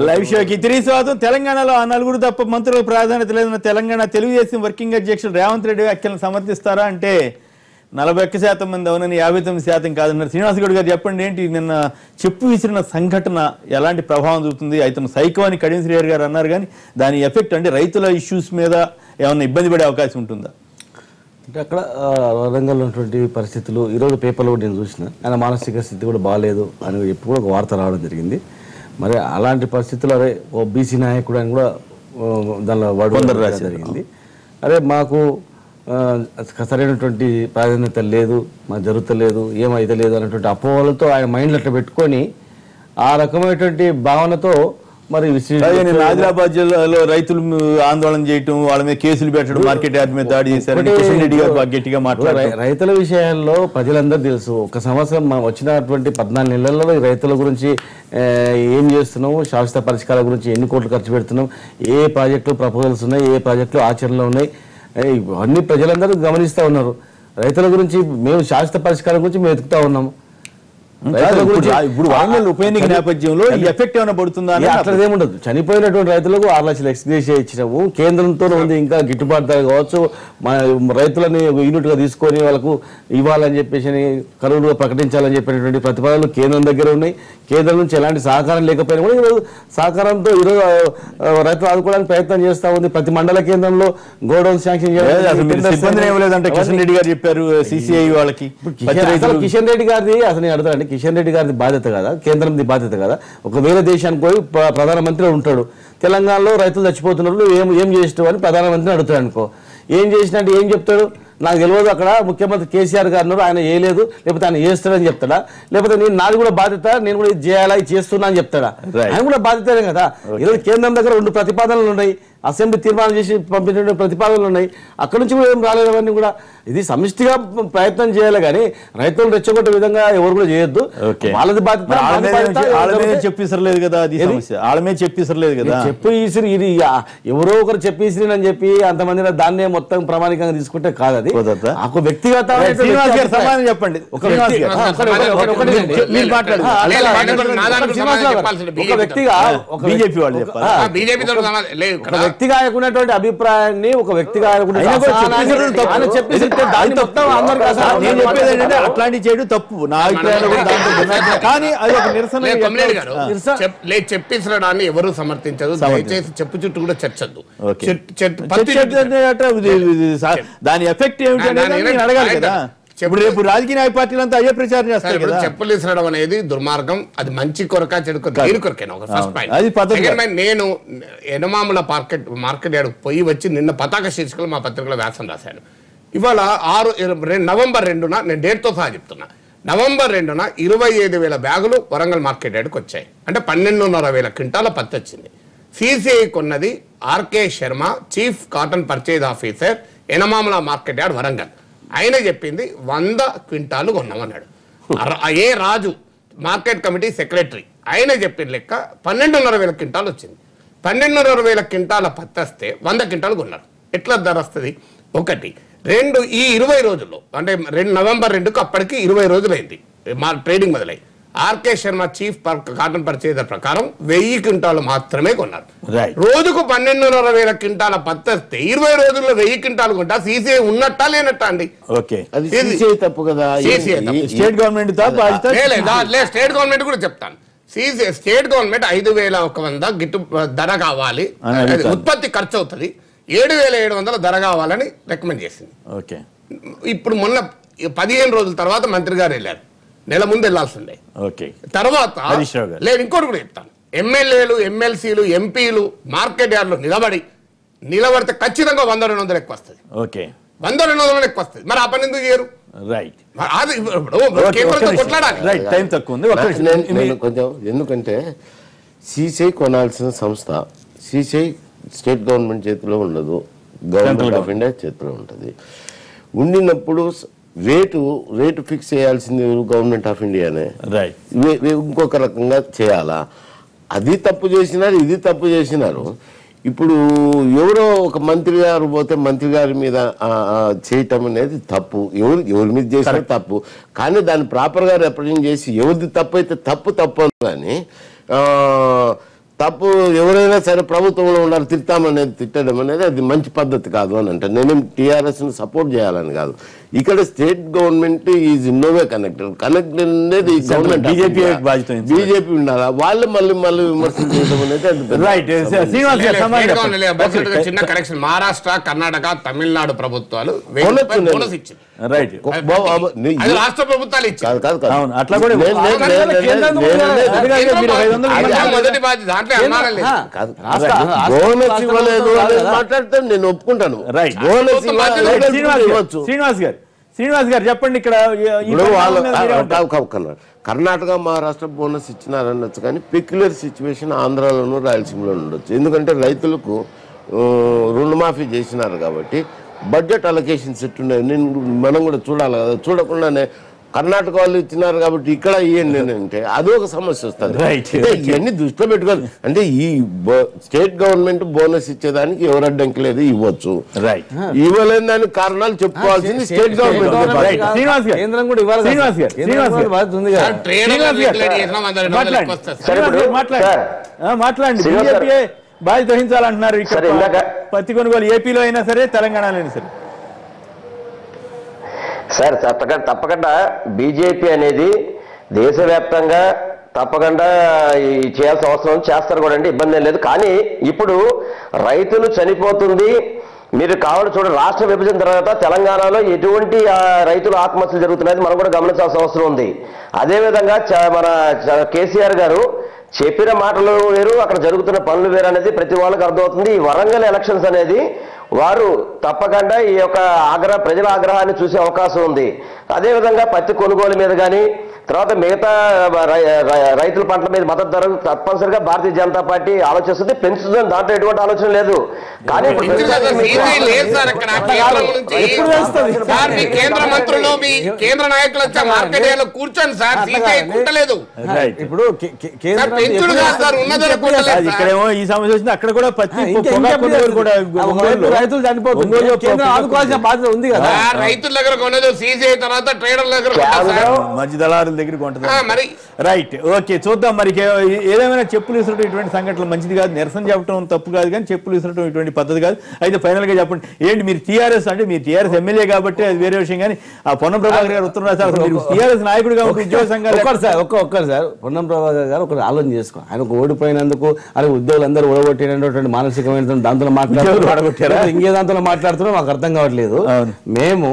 Live షోకి తిరిగి స్వాగతం తెలంగాణలో ఆ నలుగురు తప్ప మంత్రులకు ప్రాధాన్యత లేదన్న తెలంగాణ తెలుగుదేశం వర్కింగ్ అధ్యక్షుడు రేవంత్ రెడ్డి వ్యాఖ్యలను సమర్థిస్తారా అంటే నలభై ఒక్క శాతం మంది అవునని యాభై తొమ్మిది శాతం కాదన్నారు శ్రీనివాస్ గౌడ్ గారు చెప్పండి ఏంటి నిన్న చెప్పు విసిరిన సంఘటన ఎలాంటి ప్రభావం చూపుతుంది అయితే సైకో అని కడియం శ్రీహరి గారు అన్నారు కానీ దాని ఎఫెక్ట్ అంటే రైతుల ఇష్యూస్ మీద ఏమైనా ఇబ్బంది పడే అవకాశం ఉంటుందా అంటే అక్కడ ఆ, వరంగల్ ఉన్నటువంటి పరిస్థితులు ఈరోజు పేపర్లో కూడా నేను చూసిన ఆయన మానసిక స్థితి కూడా బాగాలేదు అని చెప్పి కూడా ఒక వార్త రావడం జరిగింది మరి అలాంటి పరిస్థితులు అదే ఓ బీసీ నాయకుడు అని కూడా ఓ, దానిలో వాడు రాసి జరిగింది అదే మాకు ఆ, సరైనటువంటి ప్రాధాన్యత లేదు మాకు జరుగుతలేదు ఏమైతే లేదు అన్నటువంటి అపోహలతో ఆయన మైండ్లో అట్లా పెట్టుకొని ఆ రకమైనటువంటి భావనతో మరి విశ్లేషణ అలాగే నిన్న ఆదిలాబాద్ జిల్లాలో రైతులు ఆందోళన చేయటం వాళ్ళ మీద కేసులు పెట్టడం మార్కెట్ యార్డ్ మీద దాడి చేశారని ఒకటి- కిషన్ రెడ్డి గారు బాగా గట్టిగా మాట్లాడారు రై- రైతుల విషయాల్లో ప్రజలందరూ తెలుసు ఒక సంవత్సరం మా వచ్చినటువంటి పద్నాలుగు నెలల్లో ఈ రైతుల గురించి ఆ, ఏం చేస్తున్నాము శాశ్వత పరిష్కారాల గురించి ఎన్ని కోట్లు ఖర్చు పెడుతున్నాం ఏ ప్రాజెక్టులు ప్రపోజల్స్ ఉన్నాయి ఏ ప్రాజెక్టులు ఆచరణలో ఉన్నాయి ఏ, అన్ని ప్రజలందరూ గమనిస్తూ ఉన్నారు రైతుల గురించి మేము శాశ్వత పరిష్కారం గురించి మేము వెతుకుతా ఉన్నాము రైతుల గురించి ఇప్పుడు వరంగల్ ఉప ఎన్నిక నేపథ్యంలో ఈ ఎఫెక్ట్ ఏమైనా పడుతుందా అని ఏ, అట్లా ఏముండదు చనిపోయినటువంటి రైతులకు ఆరు లక్షలు ఎక్స్గ్రేషియా ఇచ్చినాము కేంద్రంతో ఉంది ఇంకా గిట్టుబాటు ధర కావచ్చు మన రైతులని ఒక యూనిట్ గా తీసుకొని వాళ్ళకు ఇవ్వాలని చెప్పేసి అని కరువులుగా ప్రకటించాలని చెప్పినటువంటి ప్రతిపాదనలు కేంద్రం దగ్గర ఉన్నాయి కేంద్రం నుంచి ఎలాంటి సహకారం లేకపోయినా కూడా ఈరోజు సహకారంతో ఈరోజు ఆ, రైతులు ఆదుకోవడానికి ప్రయత్నం చేస్తా ఉంది ప్రతి మండల కేంద్రంలో గోడౌన్ శాంక్షన్ లేదు, చేయడం, అసలు మీరు tenders సిబ్బంది ఏమలేదంటే కిషన్ అవన్నీ- రెడ్డి గారు చెప్పారు సిసిఐ వాళ్ళకి పత్తి కిషన్- అసలు రైతులు కిషన్ రెడ్డి గారిది అసలు నేను అడుగుతానండి కిషన్ రెడ్డి గారిది బాధ్యత కదా కేంద్రంది బాధ్యత కదా ఒక వేరే దేశానికి పోయి ప్ర- ప్రధానమంత్రి ఉంటాడు తెలంగాణలో రైతులు చచ్చిపోతున్నారు నువ్వు ఏం ఏం చేసినావు అని ప్రధానమంత్రిని అడుగుతాడు అనుకో ఏం చేసినట్టు ఏం చెప్తాడు నాకు తెలియదు అక్కడ ముఖ్యమంత్రి కేసీఆర్ గారు ఉన్నారు ఆయన చేయలేదు లేకపోతే ఆయన చేస్తాడని చెప్తాడా లేకపోతే నేను నాది కూడా బాధ్యత నేను కూడా ఇది చేయాలా ఇది చేస్తున్నా అని చెప్తాడా Right. ఆయన కూడా బాధ్యతనే కదా ఈరోజు కేంద్రం దగ్గర రెండు ప్రతిపాదనలు ఉన్నాయి అసెంబ్లీ తీర్మానం చేసి పంపించిన ప్రతిపాదనలు ఉన్నాయి అక్కడి నుంచి కూడా ఏం రాలేదు అవన్నీ కూడా ఇది సమిష్టిగా ప్రయత్నం చేయాలి కానీ రైతులు రెచ్చగొట్టే విధంగా ఎవరు కూడా చేయొద్దు ఓకే వాళ్ళది బాధ్యత మరి వాళ్ళ మాది మీద బాధ్యత, వాళ్ళ మీద లేకపోతే చెప్పిసరలేదు కదా అది సమస్య వాళ్ళ మీద చెప్పిసరలేదు కదా చెప్పు ఈసిరి ఇది ఆ, ఎవరో ఒకరు చెప్పేసిరి అని చెప్పి అంతమంది దాన్నే మొత్తం ప్రామాణికంగా తీసుకుంటే కాదు అది కుదరదా? ఒక వ్యక్తిగత శ్రీనివాస్ గారు సమాధానం చెప్పండి ఒక వ్యక్తి- శ్రీనివాస్ గారు. ఆ, ఒకటి- ఒకటి- ఒకటి- ఒకటి అండి. మీరు మాట్లాడండి. ఆ, లేదు, అట్లా ఆయన కూడా నా దానికి శ్రీనివాస్ సమాధానం గారు, చెప్పాల్సింది ఒక బీజేపీ వ్యక్తిగా ఒక బీజేపీ వాళ్ళు ఒక- చెప్పాలి. ఆ, బీజేపీ తరఫున సమాధానం- లేదు ఒక ఇక్కడ వ్యక్తిగా ఆయనకున్నటువంటి అభిప్రాయాన్ని ఒక వ్యక్తిగా ఆయనకున్న అయినా కూడా అసహనాన్ని చెప్పేసి తప్పు. ఆయన చెప్పేసి ఉంటే దాన్ని మొత్తం అందరికీ అసహనం నేను చెప్పేది ఏంటంటే అట్లాంటి చేయడం తప్పు నా అభిప్రాయంలో కూడా దాంతో భిన్నాభిప్రాయం. కానీ అది ఒక నిరసన లేదు, కొమ్మినేని గారు నిరసన- చెప్- లేదు చెప్పేసడాన్ని ఎవరు సమర్థించదు సమర్థించదు. దయచేసి చెప్పు చుట్టూ కూడా చర్చద్దు ఓకే. చెట్- చెట్- పత్తి చర్చ అంటే అట్లా ఇది- ఇది సా- దాని ఎఫెక్ట్ ఏమిటి దాని- అనేది దాని నేను అడగాలి ఆయన కదా చెప్పు. ఇప్పుడు రేపు రాజకీయ నాయ పార్టీలు అంతా అయ్యే ప్రచారం సరే, చేస్తారు ఇప్పుడు కదా చెప్పులు ఇసరడం అనేది దుర్మార్గం అది మంచి కొరక చెడు కొరక దేని కొరకైనా ఒక ఫస్ట్ అవును. పాయింట్ అది పద్ధతి సెకండ్ కాదు. పాయింట్ నేను ఎనమాముల మార్కెట్ మార్కెట్ యార్డ్ పోయి వచ్చి నిన్న పతాక శీర్షికలు మా పత్రికలో వ్యాసం రాశాను ఇవాళ ఆరు ఇర- రెం- నవంబర్ రెండున నేను డేట్తో సహా చెప్తున్నా నవంబర్ రెండున ఇరవై ఐదు వేల బ్యాగులు వరంగల్ మార్కెట్ యార్డ్కి వచ్చాయి అంటే పన్నెండున్నర వేల క్వింటాల పత్తి వచ్చింది సిసిఐ కొన్నది RK Sharma chief cotton purchase officer Enumamula market yard Warangal ఆయన చెప్పింది వంద క్వింటాలు కొన్నామన్నాడు అర- A Raju market committee secretary ఆయన చెప్పిన లెక్క పన్నెండున్నర వేల క్వింటాలు వచ్చింది పన్నెండున్నర వేల క్వింటాల పత్తి వస్తే వంద క్వింటాలు కొన్నారు ఎట్లా ధర వస్తుంది ఒకటి రెండు ఈ ఇరవై రోజుల్లో అంటే రెండు నవంబర్ రెండుకు అప్పటికి ఇరవై రోజులైంది మా ట్రేడింగ్ మొదలై ఆర్కే శర్మ చీఫ్ పర్- కాటన్ పర్చేజర్ ప్రకారం వెయ్యి క్వింటాలు మాత్రమే కొన్నారు Right. రోజుకు పన్నెండున్నర వేల క్వింటాల పత్తి వస్తే ఇరవై రోజుల్లో వెయ్యి క్వింటాలు కొంటా సీసీఐ ఉన్నట్టా లేనట్టా అండి ఓకే అది ఇది- సీసీఐ తప్పు కదా CCI తప్పు. ఈ- స్టేట్ గవర్నమెంట్ తో బాధ్యత లే, లే, దా- లే, స్టేట్ గవర్నమెంట్ కూడా చెప్తాను సీసీ స్టేట్ గవర్నమెంట్ ఐదు వేల ఒక వంద గిట్టు ధర కావాలి అని అది అడుగుతాను. ఉత్పత్తి ఖర్చు అవుతుంది ఏడు వేల ఏడు వందల ధర కావాలని రికమెండ్ చేసింది ఓకే ఇప్పుడు మొన్న పదిహేను రోజుల తర్వాత మంత్రి గారు వెళ్ళారు నెల ముందు వెళ్ళాల్సిందే ఓకే తర్వాత హరీష్ రావు గారు. లేదు ఇంకోటి కూడా చెప్తాను ఎమ్మెల్యేలు ఎమ్మెల్సీలు ఎంపీలు మార్కెట్ యార్డ్లో నిలబడి నిలబడితే ఖచ్చితంగా వంద రెండు వందలు ఎక్కువ వస్తుంది ఓకే వంద రెండు వందలు ఎక్కువ వస్తుంది మరి ఆ పని ఎందుకు చేయరు రైట్ మరి అది ఇప్పుడు కేంద్రంతో కొట్లాడాలి రైట్ టైం తక్కువ ఉంది ఒక్క నిమిషం. నేను- నేను కొంచెం ఎందుకంటే సీసీఐ కొనాల్సిన సంస్థ సీసీఐ స్టేట్ గవర్నమెంట్ చేతిలో ఉండదు గవర్నమెంట్ ఆఫ్ ఇండియా చేతిలో ఉంటుంది ఉండినప్పుడు స- రేటు రేటు ఫిక్స్ చేయాల్సింది గవర్నమెంట్ ఆఫ్ ఇండియానే రైట్ వే- వే- ఇంకొక రకంగా చేయాలా అది తప్పు చేసినారు ఇది తప్పు చేసినారు ఇప్పుడు ఎవరో ఒక మంత్రి గారు పోతే మంత్రి గారి మీద ఆ, ఆ, చేయటం అనేది తప్పు ఎవరు ఎవరి మీద చేసినా తప్పు కానీ దాన్ని ప్రాపర్గా రిప్రజెంట్ చేసి ఎవరిది తప్పు అయితే తప్పు తప్పు అని కానీ ఆ, తప్పు ఎవరైనా సరే ప్రభుత్వంలో ఉండాలి తిడతామనేది తిట్టడం అనేది అది మంచి పద్ధతి కాదు అని అంటే నేనేం టీఆర్ఎస్ ని సపోర్ట్ చేయాలని కాదు ఇక్కడ state government is in no way connected connected అనేది గవర్నమెంట్ BJP బాధ్యత వహించాలి. బీజేపీ ఉండాలా వాళ్ళు మళ్ళీ మళ్ళీ విమర్శలు చేయడం అనేది అది పెద్ద రైట్ శ్రీనివాస్ గారు సమాధానం లేదు, చెప్పండి. లేదు, బడ్జెట్ గా చిన్న కరెక్షన్ మహారాష్ట్ర కర్ణాటక తమిళనాడు ప్రభుత్వాలు వెయ్యి బోనస్ రూపాయలు ఉంది. బోనస్ ఇచ్చింది రైట్ బా- బా- నీ- అది రాష్ట్ర ప్రభుత్వాలు ఇచ్చింది కాదు కాదు కాదు అవును, అట్లా కూడా నేను- నేను- కేంద్రం నేను- కేంద్రం నేను- కూడా నేను- అది కాదు, కేంద్రం మీరు ఐదు వందలు అది ఇవ్వాలి. మొదటి బాధ్యత దాంట్లో అనుమానం లేదు కాదు రాష్ట్ర- రాష్ట్ర- బోనస్ రాష్ట్ర ఇవ్వలేదు ప్రభుత్వాలు అనేది కదా. మాట్లాడితే నేను ఒప్పుకుంటాను రైట్. బోనస్ ప్రభుత్వం ఇవ్వాలి, బాధ్యత రైతులకు శ్రీనివాస్ గారు ఇవ్వచ్చు శ్రీనివాస్ గారు శ్రీనివాస్ గారు చెప్పండి ఇక్కడ ఈ- ఈ ఇప్పుడు పరిణామం వాళ్ళు మీద ఆ, మీరేమంటారు? కాదు, కాదు, కర్ణాటక కర్ణాటక మహారాష్ట్ర బోనస్ ఇచ్చినారనొచ్చు కానీ పెక్యులర్ సిచ్యువేషన్ ఆంధ్రాలోను రాయలసీమలో ఉండొచ్చు ఎందుకంటే రైతులకు ఆ, రుణమాఫీ చేసినారు కాబట్టి బడ్జెట్ అలొకేషన్స్ ఎట్టున్నాయి నేను మనం కూడా చూడాలి కదా చూడకుండానే కర్ణాటక వాళ్ళు ఇచ్చినారు కాబట్టి ఇక్కడ ఇవ్వండి అని అంటే అది ఒక సమస్య వస్తుంది Right. అంటే ఇవన్నీ దృష్టిలో పెట్టుకోవాలి అంటే ఈ బో- స్టేట్ గవర్నమెంట్ బోనస్ ఇచ్చేదానికి ఎవరు అడ్డంకి లేదు ఇవ్వచ్చు రైట్ ఇవ్వలేని దానికి కారణాలు చెప్పుకోవాల్సింది స్టేట్ గవర్నమెంట్ గవర్నమెంట్ రైట్. కాదు. శ్రీనివాస్ గారు. కేంద్రం కూడా ఇవ్వాలి కదా. శ్రీనివాస్ గారు. కేంద్రం శ్రీనివాస్ కూడా గారు. బాధ్యత ఉంది కదా సార్, ట్రేడ్ శ్రీనివాస్ గారు. డిక్లేర్ చేసినా వంద రెండు వందలు మాట్లాడండి. ఎక్కువ వస్తుంది సార్. శ్రీనివాస్ గారు ఇప్పుడు, మాట్లాడండి సార్. ఆ, మాట్లాడండి శ్రీనివాస్ గారు. బీజేపీ బాధ్యత వహించాలంటున్నారు ఇక్కడ సార్, ఇందాక- పత్తి కొనుగోలు ఏపీలో అయినా సరే తెలంగాణలో అయినా సరే సార్ తప్పకుండా తప్పకుండా బీజేపీ అనేది దేశవ్యాప్తంగా తప్పకుండా ఈ చేయాల్సిన అవసరం ఉంది. చేస్తారు కూడా అండి ఇబ్బంది ఏం లేదు కానీ ఇప్పుడు రైతులు చనిపోతుంది మీరు కావాలి చూడండి రాష్ట్ర విభజన తర్వాత తెలంగాణలో ఎటువంటి ఆ, రైతుల ఆత్మహత్యలు జరుగుతున్నాయి మనం కూడా గమనించాల్సిన అవసరం ఉంది అదేవిధంగా చ- మన చ- కేసీఆర్ గారు చెప్పిన మాటలు వేరు అక్కడ జరుగుతున్న పనులు వేరు అనేది ప్రతి వాళ్ళకి అర్థమవుతుంది ఈ వరంగల్ ఎలక్షన్స్ అనేది వారు తప్పకుండా ఈ యొక్క ఆగ్రహ ప్రజల ఆగ్రహాన్ని చూసే అవకాశం ఉంది అదేవిధంగా పత్తి కొనుగోలు మీద కానీ తర్వాత మిగతా రై- రై- రైతుల పంటల మీద మద్దతు ధర తప్పనిసరిగా భారతీయ జనతా పార్టీ ఆలోచిస్తుంది పెంచుతుందని దాంట్లో ఎటువంటి ఆలోచన లేదు కానీ ఇప్పుడు పెంచుతుంది సార్, ప్రస్తుతానికి సీజీ మీకు- లేదు సార్ అక్కడ కేంద్రం నుంచి ఎప్పుడు వేస్తుంది? సార్ మీ కేంద్ర మంత్రులు మీ కేంద్ర నాయకులు వచ్చి మార్కెట్ ఏరియాలో కూర్చోండి సార్ అట్లా సీజీ కాదండి. కుట్టలేదు రైట్ ఇప్పుడు కే- కే- సార్ కేంద్రం పెంచుడు ఎప్పుడు కాదు సార్ ఉన్న ధర ఎప్పుడు కుట్టలేదు అది సార్. ఇక్కడేమో ఈ సమస్య వచ్చింది అక్కడ కూడా పత్తి ఇంకా- పొగాకు ఇంకా కొనుగోలు కూడా ఒకవైపు ఒంగోలులో- రైతులు చనిపోతుంది ఒంగోలులో కేంద్రం పొగాకు ఆదుకోవాల్సిన బాధ్యత ఉంది కదా సార్, రైతుల దగ్గర కొనేది సీజీ తర్వాత ట్రేడర్ల దగ్గర కొన్నారు సార్. మధ్య దళారుల దగ్గరికి ఉంటుంది ఆ, మరి రైట్ ఓకే చూద్దాం మరి కే- ఏదేమైనా చెప్పులు విసరటం ఇటువంటి సంఘటనలు మంచిది కాదు నిరసన చెప్పడం తప్పు కాదు కానీ చెప్పులు విసరటం ఇటువంటి పద్ధతి కాదు అయితే ఫైనల్ గా చెప్పండి ఏంటి మీరు టీఆర్ఎస్ అంటే మీరు టీఆర్ఎస్ ఎమ్మెల్యే కాబట్టి అది వేరే విషయం కానీ ఆ పొన్నం ప్రభాకర్ గారు ఉత్తరం రాశారు అసలు మీరు టీఆర్ఎస్ నాయకుడు కాబట్టి ఉద్యోగ సంఘాలు ఒక్కరు సార్ ఒక్క ఒక్కరు సార్ పొన్నం ప్రభాకర్ గారు ఒకరు ఆలోచన చేసుకో ఆయన ఒక ఓడిపోయినందుకు అలాగే ఉద్యోగులందరూ ఓడగొట్టినటువంటి మానసికమైన దాంతో ఉద్యోగులు ఓడగొట్టారా? మాట్లాడుతున్నారు ఇంకే దాంతో మాట్లాడుతున్నా మాకు అర్థం కావట్లేదు అవును. మేము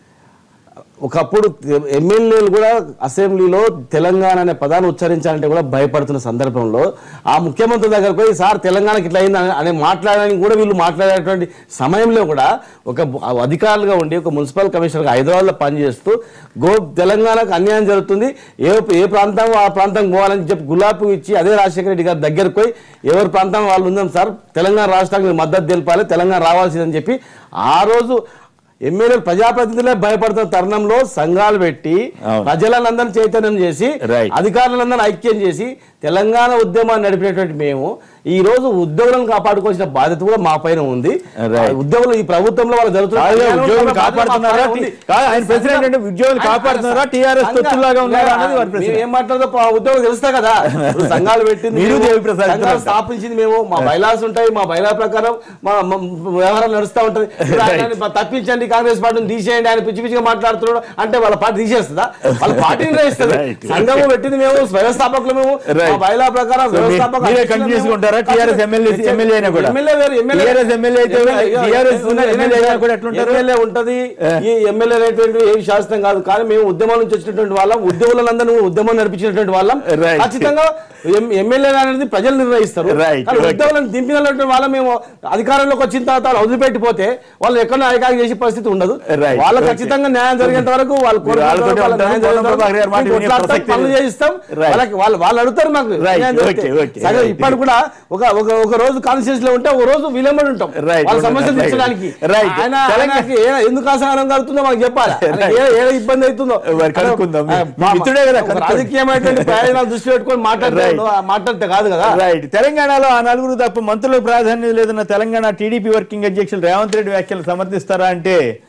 ఒకప్పుడు ఎమ్మెల్యేలు కూడా అసెంబ్లీలో తెలంగాణ అనే పదాన్ని ఉచ్చరించాలంటే కూడా భయపడుతున్న సందర్భంలో ఆ ముఖ్యమంత్రి దగ్గరకు పోయి సార్ తెలంగాణకి ఇట్లా అయింది అని- అని మాట్లాడడానికి కూడా వీళ్ళు మాట్లాడేటువంటి సమయంలో కూడా ఒక అధికారులుగా ఉండి ఒక మున్సిపల్ కమిషనర్గా హైదరాబాద్లో పనిచేస్తూ గో తెలంగాణకు అన్యాయం జరుగుతుంది ఏ ఏ ప్రాంతం ఆ ప్రాంతం పోవాలని చెప్పి గులాబీ ఇచ్చి అదే రాజశేఖర రెడ్డి గారి దగ్గరకు పోయి ఎవరి ప్రాంతం వాళ్ళు ఉందాం సార్ తెలంగాణ రాష్ట్రానికి మీరు మద్దతు తెలపాలి తెలంగాణ రావాల్సిందని చెప్పి ఆ రోజు ఎమ్మెల్యేలు ప్రజాప్రతినిధులే భయపడుతున్న తరుణంలో సంఘాలు పెట్టి అవును. ప్రజలందరినీ చైతన్యం చేసి Right. అధికారులందరినీ ఐక్యం చేసి తెలంగాణ ఉద్యమాన్ని నడిపినటువంటి మేము ఈ రోజు ఉద్యోగులను కాపాడుకోవాల్సిన బాధ్యత కూడా మా పైన ఉంది Right. ఆ ఉద్యోగులు ఈ ప్రభుత్వంలో వాళ్ళు జరుగుతున్న కాదు, కళ్యాణం ఉద్యోగులు బాధ్యత మా కాపాడుతున్నారా? పైన ఉంది. కాదు, ఆయన ప్రెసిడెంట్ అంటే ఉద్యోగులు ఆయన- కాపాడుతున్నారా? TRS సంఘ- తొత్తుల్లాగా ఉన్నారా అనేది వారి ప్రశ్న. మేము ఏం మాట్లాడదో పా- ఉద్యోగులు తెలుస్తా కదా ఇప్పుడు సంఘాలు పెట్టింది మీరు మేము, దేవిప్రసాద్ సంఘాలు ఇద్దరు. స్థాపించింది మేము మా బైలాస్ ఉంటాయి మా బైలా ప్రకారం మా మా వ్యవహారం నడుస్తూ ఉంటది ఇప్పుడు ఆయనని తప్పించండి కాంగ్రెస్ పార్టీని తీసేయండి ఆయన పిచ్చి పిచ్చిగా మాట్లాడుతున్నాడు అంటే వాళ్ళ పార్టీ తీసేస్తుందా వాళ్ళ పార్టీని వేస్తుంది Right. సంఘము పెట్టింది మేము వ్యవస్థాపకులు మేము Right. మా బైలా ప్రకారం So, మీ- వ్యవస్థాపక మీరే అధ్యక్షులు continue మేము. చేసుకుంటారా? TRS ఎమ్మెల్యే ఎమ్మెల్యే అయినా కూడా? ఎమ్మెల్యే వేరు ఎమ్మెల్యే TRS ఎమ్మెల్యే అయితే ఎమ్మెల్యే- TRS ఎమ్మెల్యే ఎమ్మెల్యే అయినా కూడా ఎట్లుంటారు? ఎమ్మెల్యే ఉంటది ఈ ఎమ్మెల్యే అనేటువంటి ఏమి శాస్త్రం కాదు కానీ మేము ఉద్యమం నుంచి వచ్చినటువంటి వాళ్ళం ఉద్యోగులందరూ ఉద్యమం నడిపించినటువంటి వాళ్ళం Right. ఖచ్చితంగా ఎం- ఎమ్మెల్యే అనేది ప్రజలు నిర్ణయిస్తారు Right. కానీ Okay. ఉద్యోగులను దింపినటువంటి వాళ్ళం మేము అధికారంలోకి వచ్చిన తర్వాత వాళ్ళు వదిలిపెట్టిపోతే వాళ్ళు ఎక్కడో అధికారం చేసే పరిస్థితి ఉండదు Right. వాళ్ళకి Okay. ఖచ్చితంగా న్యాయం జరిగేంత వరకు వాళ్ళు మీరు కోరుకున్నంత వాళ్ళతోటే వరకు వాళ్ళకి ఉంటారు. న్యాయం జరిగేంత పొన్నం ప్రభాకర్ గారి మాట వరకు వినే కొట్లాడతాం, ప్రసక్తి పనులు లేదు. చేయిస్తాం Right. వాళ్ళకి వాళ్ళు వాళ్ళు అడుగుతారు మాకు Right. న్యాయం జరిగితే. Okay. Okay. సరే Right. ఇప్పటి కూడా ఒక ఒక ఒక రోజు కాన్స్టిట్యూన్స్ లో ఉంటే ఒక రోజు విలంబడి ఉంటాం Right. వాళ్ళ సమస్యలు Right. తీర్చడానికి Right. ఆయన తెలంగాణ- ఆయనకి ఏ- ఎందుకు అసహనం కలుగుతుందో మనకు చెప్పాలి ఆయనకి ఏ ఏ ఇబ్బంది అవుతుందో మరి కనుక్కుందాం. ఆ, మీ మిత్రుడే కదా, ఒక కనుక్కోండి. రాజకీయమైనటువంటి ప్రయోజనాలు దృష్టి పెట్టుకొని మాట్లాడతాడు Right. మాట్లాడితే కాదు కదా రైట్ తెలంగాణలో ఆ నలుగురు తప్ప మంత్రులకు ప్రాధాన్యత లేదన్న తెలంగాణ టీడీపీ వర్కింగ్ అధ్యక్షులు రేవంత్ రెడ్డి వ్యాఖ్యలు సమర్థిస్తారా అంటే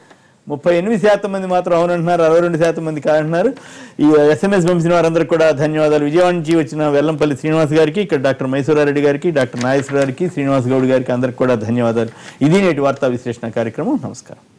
ముప్పై ఎనిమిది శాతం మంది మాత్రం అవునంటున్నారు అరవై రెండు శాతం మంది కాదంటున్నారు ఈ ఎస్ఎంఎస్ పంపిన వారందరికీ కూడా ధన్యవాదాలు విజయవాడ నుంచి వచ్చిన వెల్లంపల్లి శ్రీనివాస్ గారికి ఇక్కడ డాక్టర్ మైసూరారెడ్డి గారికి డాక్టర్ నాగేశ్వర గారికి శ్రీనివాస్ గౌడ్ గారికి అందరికి కూడా ధన్యవాదాలు ఇది నేటి వార్తా విశ్లేషణ కార్యక్రమం నమస్కారం